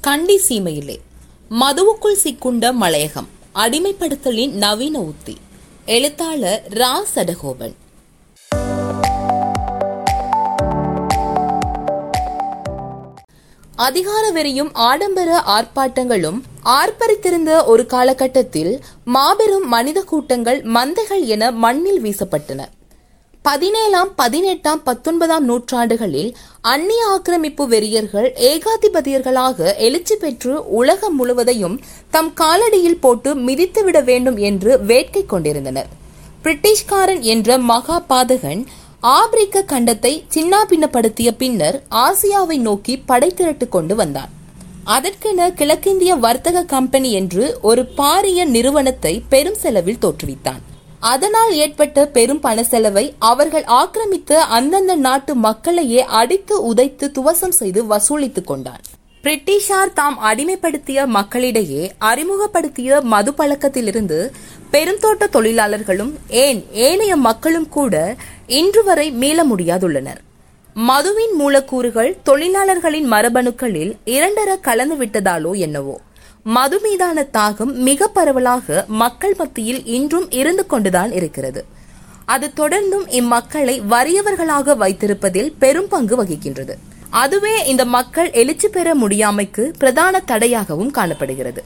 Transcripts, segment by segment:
கண்டி சீமையிலே மதுவுக்குள் சிக்குண்ட மலையகம் அடிமைப்படுத்தலின் நவீன உத்தி எழுத்தாளர் ரா சடகோபன் அதிகார வெறியும் ஆடம்பர ஆர்ப்பாட்டங்களும் ஆர்ப்பரித்திருந்த ஒரு காலகட்டத்தில் மாபெரும் மனித கூட்டங்கள் மந்தைகள் என மண்ணில் வீசப்பட்டன பதினேழாம் பதினெட்டாம் பத்தொன்பதாம் நூற்றாண்டுகளில் அந்நிய ஆக்கிரமிப்பு வெறியர்கள் ஏகாதிபதியர்களாக எழுச்சி பெற்று உலகம் முழுவதையும் தம் காலடியில் போட்டு மிதித்துவிட வேண்டும் என்று வேட்கை கொண்டிருந்தனர் பிரிட்டிஷ்காரன் என்ற மகா பாதகன் ஆப்பிரிக்க கண்டத்தை சின்னாபின்னப்படுத்திய பின்னர் ஆசியாவை நோக்கி படை திரட்டு கொண்டு வந்தான் அதற்கென கிழக்கிந்திய வர்த்தக கம்பெனி என்று ஒரு பாரிய நிறுவனத்தை பெரும் செலவில் தோற்றுவித்தான் அதனால் ஏற்பட்ட பெரும் பண செலவை அவர்கள் ஆக்கிரமித்த அந்தந்த நாட்டு மக்களையே அடித்து உதைத்து துவசம் செய்து வசூலித்துக் கொண்டான் பிரிட்டிஷார் தாம் அடிமைப்படுத்திய மக்களிடையே அறிமுகப்படுத்திய மது பழக்கத்திலிருந்து பெருந்தோட்ட தொழிலாளர்களும் ஏன் ஏனைய மக்களும் கூட இன்று வரை மீள முடியாதுள்ளனர் மதுவின் மூலக்கூறுகள் தொழிலாளர்களின் மரபணுக்களில் இரண்டர கலந்து விட்டதாலோ என்னவோ மது மீதான தாகம் மிக பரவலாக மக்கள் மத்தியில் இன்றும் இருந்து கொண்டுதான் இருக்கிறது அது தொடர்ந்தும் இம்மக்களை வறியவர்களாக வைத்திருப்பதில் பெரும் பங்கு வகிக்கின்றது அதுவே இந்த மக்கள் எழுச்சி பெற முடியாமைக்கு பிரதான தடையாகவும் காணப்படுகிறது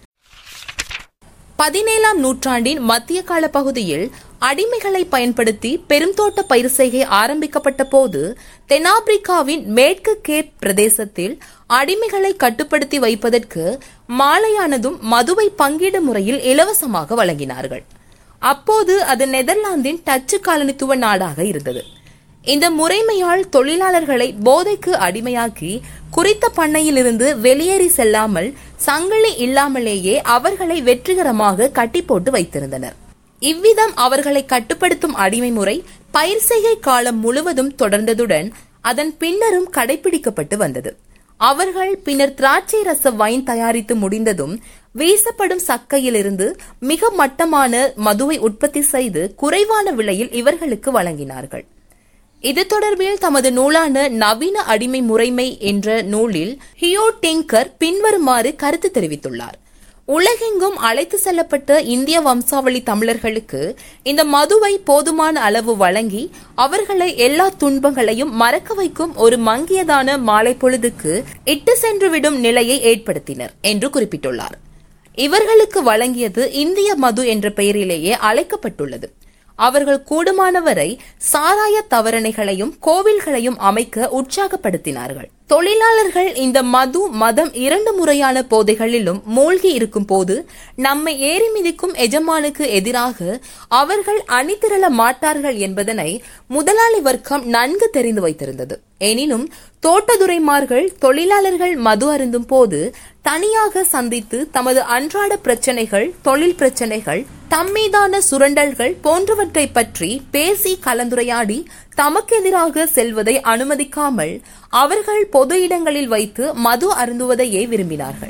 பதினேழாம் நூற்றாண்டின் மத்திய கால பகுதியில் அடிமைகளை பயன்படுத்தி பெருந்தோட்ட பயிர் செய்கை ஆரம்பிக்கப்பட்ட போது தென்னாப்பிரிக்காவின் மேற்கு கேப் பிரதேசத்தில் அடிமைகளை கட்டுப்படுத்தி வைப்பதற்கு மாலையானதும் மதுவை பங்கீடு முறையில் இலவசமாக வழங்கினார்கள் அப்போது அது நெதர்லாந்தின் டச்சு காலனித்துவ நாடாக இருந்தது இந்த முறைமையால் தொழிலாளர்களை போதைக்கு அடிமையாக்கி குறித்த பண்ணையிலிருந்து வெளியேறி செல்லாமல் சங்கிலி இல்லாமலேயே அவர்களை வெற்றிகரமாக கட்டி போட்டு வைத்திருந்தனர் இவ்விதம் அவர்களை கட்டுப்படுத்தும் அடிமை முறை பயிர் செய்கை காலம் முழுவதும் தொடர்ந்ததுடன் அதன் பின்னரும் கடைபிடிக்கப்பட்டு வந்தது அவர்கள் பின்னர் திராட்சை ரச வைன் தயாரித்து முடிந்ததும் வீசப்படும் சக்கையிலிருந்து மிக மட்டமான மதுவை உற்பத்தி செய்து குறைவான விலையில் இவர்களுக்கு வழங்கினார்கள் இது தொடர்பில் தமது நூலான நவீன அடிமை முறைமை என்ற நூலில் ஹியோ டிங்கர் பின்வருமாறு கருத்து தெரிவித்துள்ளார் உலகெங்கும் அழைத்து செல்லப்பட்ட இந்திய வம்சாவளி தமிழர்களுக்கு இந்த மதுவை போதுமான அளவு வழங்கி அவர்களை எல்லா துன்பங்களையும் மறக்க வைக்கும் ஒரு மங்கியதான மாலை பொழுதுக்கு இட்டு சென்றுவிடும் நிலையை ஏற்படுத்தினர் என்று குறிப்பிட்டுள்ளார் இவர்களுக்கு வழங்கியது இந்திய மது என்ற பெயரிலேயே அழைக்கப்பட்டுள்ளது அவர்கள் கூடுமானவரை சாராய தவறணைகளையும் கோவில்களையும் அமைக்க உற்சாகப்படுத்தினார்கள் தொழிலாளர்கள் இந்த மது மதம் இரண்டு முறையான போதைகளிலும் மூழ்கி இருக்கும் போது நம்மை ஏறி மிதிக்கும் எஜமானுக்கு எதிராக அவர்கள் அணிதிரள மாட்டார்கள் என்பதனை முதலாளி வர்க்கம் நன்கு தெரிந்து வைத்திருந்தது எனினும் தோட்டதுரைமார்கள் தொழிலாளர்கள் மது அருந்தும் போது தனியாக சந்தித்து தமது அன்றாட பிரச்சனைகள் தொழில் பிரச்சனைகள் தம்மீதான சுரண்டல்கள் போன்றவற்றை பற்றி பேசி கலந்துரையாடி தமக்கு எதிராக செல்வதை அனுமதிக்காமல் அவர்கள் பொது இடங்களில் வைத்து மது அருந்துவதையே விரும்பினார்கள்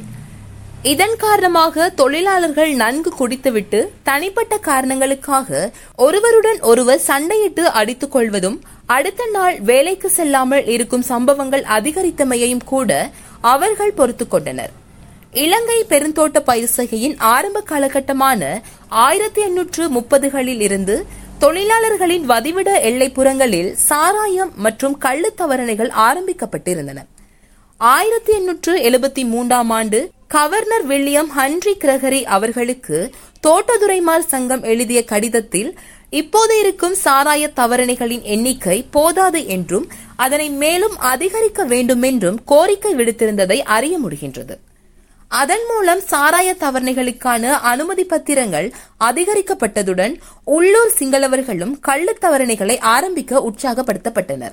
இதன் காரணமாக தொழிலாளர்கள் நன்கு குடித்துவிட்டு தனிப்பட்ட காரணங்களுக்காக ஒருவருடன் ஒருவர் சண்டையிட்டு அடித்துக் கொள்வதும் அடுத்த நாள் வேலைக்கு செல்லாமல் இருக்கும் சம்பவங்கள் அதிகரித்தமையையும் கூட அவர்கள் பொறுத்துக் கொண்டனர் இலங்கை பெருந்தோட்ட பயிர் செய்கையின் ஆரம்ப காலகட்டமான ஆயிரத்தி எண்ணூற்று முப்பதுகளில் இருந்து தொழிலாளர்களின் வதிவிட எல்லைப்புறங்களில் சாராயம் மற்றும் கள்ளு தவறணைகள் ஆரம்பிக்கப்பட்டிருந்தன ஆயிரத்தி எண்ணூற்று எழுபத்தி மூன்றாம் ஆண்டு கவர்னர் வில்லியம் ஹன்ரி கிரகரி அவர்களுக்கு தோட்டதுரைமார் சங்கம் எழுதிய கடிதத்தில் இப்போது இருக்கும் சாராய தவறணைகளின் எண்ணிக்கை போதாது என்றும் அதனை மேலும் அதிகரிக்க வேண்டும் என்றும் கோரிக்கை விடுத்திருந்ததை அறிய முடிகின்றது அதன் மூலம் சாராய தவறணைகளுக்கான அனுமதி பத்திரங்கள் அதிகரிக்கப்பட்டதுடன் உள்ளூர் சிங்களவர்களும் கள்ளு தவறணைகளை ஆரம்பிக்க உற்சாகப்படுத்தப்பட்டனர்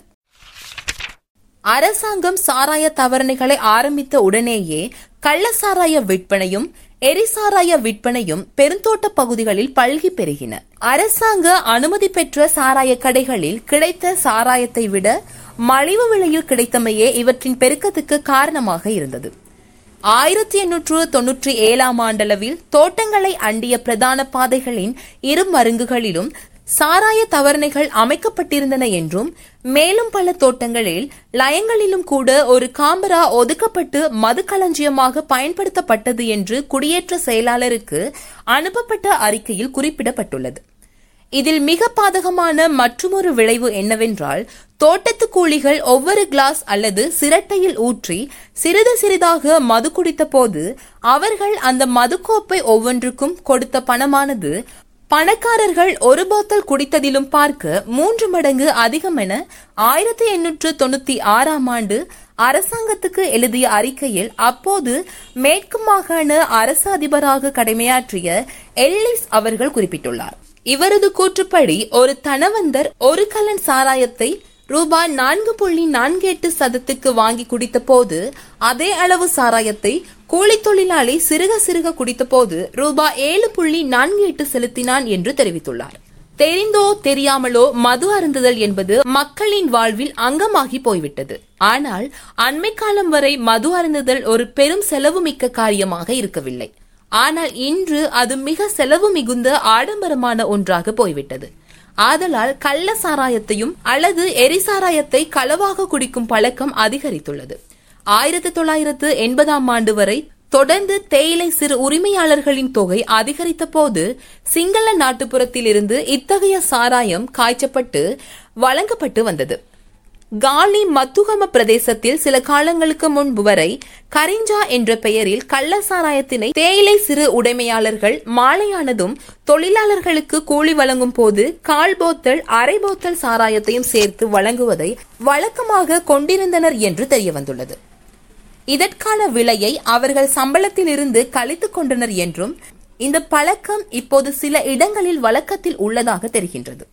அரசாங்கம் சாராய தவறணைகளை ஆரம்பித்த உடனேயே கள்ள சாராய விற்பனையும் எரிசாராய விற்பனையும் பெருந்தோட்ட பகுதிகளில் பல்கி பெருகின அரசாங்க அனுமதி பெற்ற சாராய கடைகளில் கிடைத்த சாராயத்தை விட மலிவு விலையில் கிடைத்தமையே இவற்றின் பெருக்கத்துக்கு காரணமாக இருந்தது ஆயிரத்தி எண்ணூற்று தொன்னூற்றி ஏழாம் ஆண்டளவில் தோட்டங்களை அண்டிய பிரதான பாதைகளின் இரு மருங்குகளிலும் சாராய தவறணைகள் அமைக்கப்பட்டிருந்தன என்றும் மேலும் பல தோட்டங்களில் லயங்களிலும் கூட ஒரு காம்பரா ஒதுக்கப்பட்டு மதுக்களஞ்சியமாக பயன்படுத்தப்பட்டது என்று குடியேற்ற செயலாளருக்கு அனுப்பப்பட்ட அறிக்கையில் குறிப்பிடப்பட்டுள்ளது இதில் மிக பாதகமான மற்றுமொரு விளைவு என்னவென்றால் தோட்டத்து கூலிகள் ஒவ்வொரு கிளாஸ் அல்லது சிரட்டையில் ஊற்றி சிறிது சிறிதாக மது குடித்த போது அவர்கள் அந்த மதுக்கோப்பை ஒவ்வொன்றுக்கும் கொடுத்த பணமானது பணக்காரர்கள் ஒரு போத்தல் குடித்ததிலும் பார்க்க மூன்று மடங்கு அதிகம் என ஆயிரத்தி எண்ணூற்று தொண்ணூத்தி ஆறாம் ஆண்டு அரசாங்கத்துக்கு எழுதிய அறிக்கையில் அப்போது மேற்கு மாகாண அரசு அதிபராக கடமையாற்றிய எல்லிஸ் அவர்கள் குறிப்பிட்டுள்ளார் இவரது கூற்றுப்படி ஒரு தனவந்தர் ஒரு கலன் சாராயத்தை ரூபாய் நான்கு புள்ளி நான்கு எட்டு சதத்துக்கு வாங்கி குடித்த போது அதே அளவு சாராயத்தை கூலி தொழிலாளி சிறுக சிறுக குடித்த போது ரூபாய் ஏழு புள்ளி நான்கு எட்டு செலுத்தினான் என்று தெரிவித்துள்ளார் தெரிந்தோ தெரியாமலோ மது அருந்துதல் என்பது மக்களின் வாழ்வில் அங்கமாகி போய்விட்டது ஆனால் அண்மை காலம் வரை மது அருந்துதல் ஒரு பெரும் செலவு மிக்க காரியமாக இருக்கவில்லை ஆனால் இன்று அது மிக செலவு மிகுந்த ஆடம்பரமான ஒன்றாக போய்விட்டது ஆதலால் கள்ள சாராயத்தையும் அல்லது எரிசாராயத்தை களவாக குடிக்கும் பழக்கம் அதிகரித்துள்ளது ஆயிரத்தி தொள்ளாயிரத்து எண்பதாம் ஆண்டு வரை தொடர்ந்து தேயிலை சிறு உரிமையாளர்களின் தொகை அதிகரித்த போது சிங்கள நாட்டுப்புறத்தில் இருந்து இத்தகைய சாராயம் காய்ச்சப்பட்டு வழங்கப்பட்டு வந்தது காலி மத்துகம பிரதேசத்தில் சில காலங்களுக்கு முன்பு வரை கரிஞ்சா என்ற பெயரில் கள்ள சாராயத்தினை தேயிலை சிறு உடைமையாளர்கள் மாலையானதும் தொழிலாளர்களுக்கு கூலி வழங்கும் போது கால் போத்தல் அரை போத்தல் சாராயத்தையும் சேர்த்து வழங்குவதை வழக்கமாக கொண்டிருந்தனர் என்று தெரியவந்துள்ளது இதற்கான விலையை அவர்கள் சம்பளத்தில் இருந்து கழித்துக் கொண்டனர் என்றும் இந்த பழக்கம் இப்போது சில இடங்களில் வழக்கத்தில் உள்ளதாக தெரிகின்றது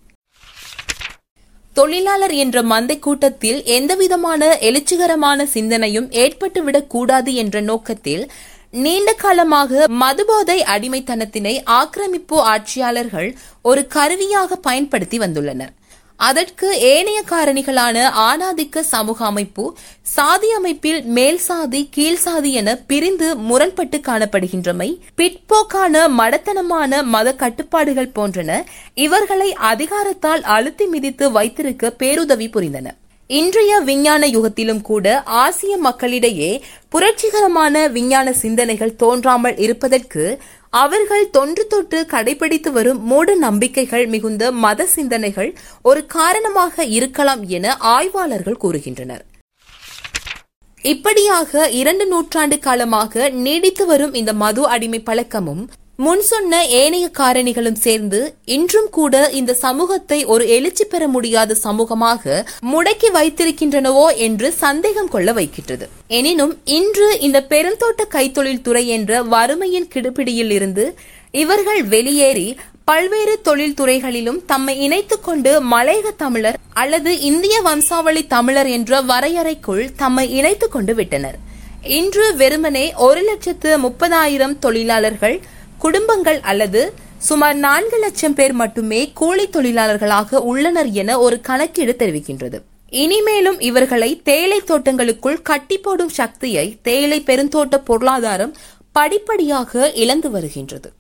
தொழிலாளர் என்ற மந்தை கூட்டத்தில் எந்தவிதமான எழுச்சிகரமான சிந்தனையும் ஏற்பட்டுவிடக் கூடாது என்ற நோக்கத்தில் நீண்ட காலமாக மதுபோதை அடிமைத்தனத்தினை ஆக்கிரமிப்பு ஆட்சியாளர்கள் ஒரு கருவியாக பயன்படுத்தி வந்துள்ளனர் அதற்கு ஏனைய காரணிகளான ஆணாதிக்க சமூக அமைப்பு சாதி அமைப்பில் மேல் சாதி கீழ் சாதி என பிரிந்து முரண்பட்டு காணப்படுகின்றமை பிற்போக்கான மடத்தனமான மத கட்டுப்பாடுகள் போன்றன இவர்களை அதிகாரத்தால் அழுத்தி மிதித்து வைத்திருக்க பேருதவி புரிந்தன இன்றைய விஞ்ஞான யுகத்திலும் கூட ஆசிய மக்களிடையே புரட்சிகரமான விஞ்ஞான சிந்தனைகள் தோன்றாமல் இருப்பதற்கு அவர்கள் தொன்று தொட்டு கடைபிடித்து வரும் மூட நம்பிக்கைகள் மிகுந்த மத சிந்தனைகள் ஒரு காரணமாக இருக்கலாம் என ஆய்வாளர்கள் கூறுகின்றனர் இப்படியாக இரண்டு நூற்றாண்டு காலமாக நீடித்து வரும் இந்த மது அடிமை பழக்கமும் முன் சொன்ன ஏனைய காரணிகளும் சேர்ந்து இன்றும் கூட இந்த சமூகத்தை ஒரு எழுச்சி பெற முடியாத சமூகமாக முடக்கி வைத்திருக்கின்றனவோ என்று சந்தேகம் கொள்ள வைக்கின்றது எனினும் இன்று இந்த பெருந்தோட்ட கைத்தொழில் துறை என்ற வறுமையின் கிடுபிடியில் இருந்து இவர்கள் வெளியேறி பல்வேறு தொழில் துறைகளிலும் தம்மை இணைத்துக் கொண்டு மலையக தமிழர் அல்லது இந்திய வம்சாவளி தமிழர் என்ற வரையறைக்குள் தம்மை இணைத்துக் கொண்டு விட்டனர் இன்று வெறுமனே ஒரு லட்சத்து முப்பதாயிரம் தொழிலாளர்கள் குடும்பங்கள் அல்லது சுமார் நான்கு லட்சம் பேர் மட்டுமே கூலி தொழிலாளர்களாக உள்ளனர் என ஒரு கணக்கீடு தெரிவிக்கின்றது இனிமேலும் இவர்களை தேயிலை தோட்டங்களுக்குள் கட்டி போடும் சக்தியை தேயிலை பெருந்தோட்ட பொருளாதாரம் படிப்படியாக இழந்து வருகின்றது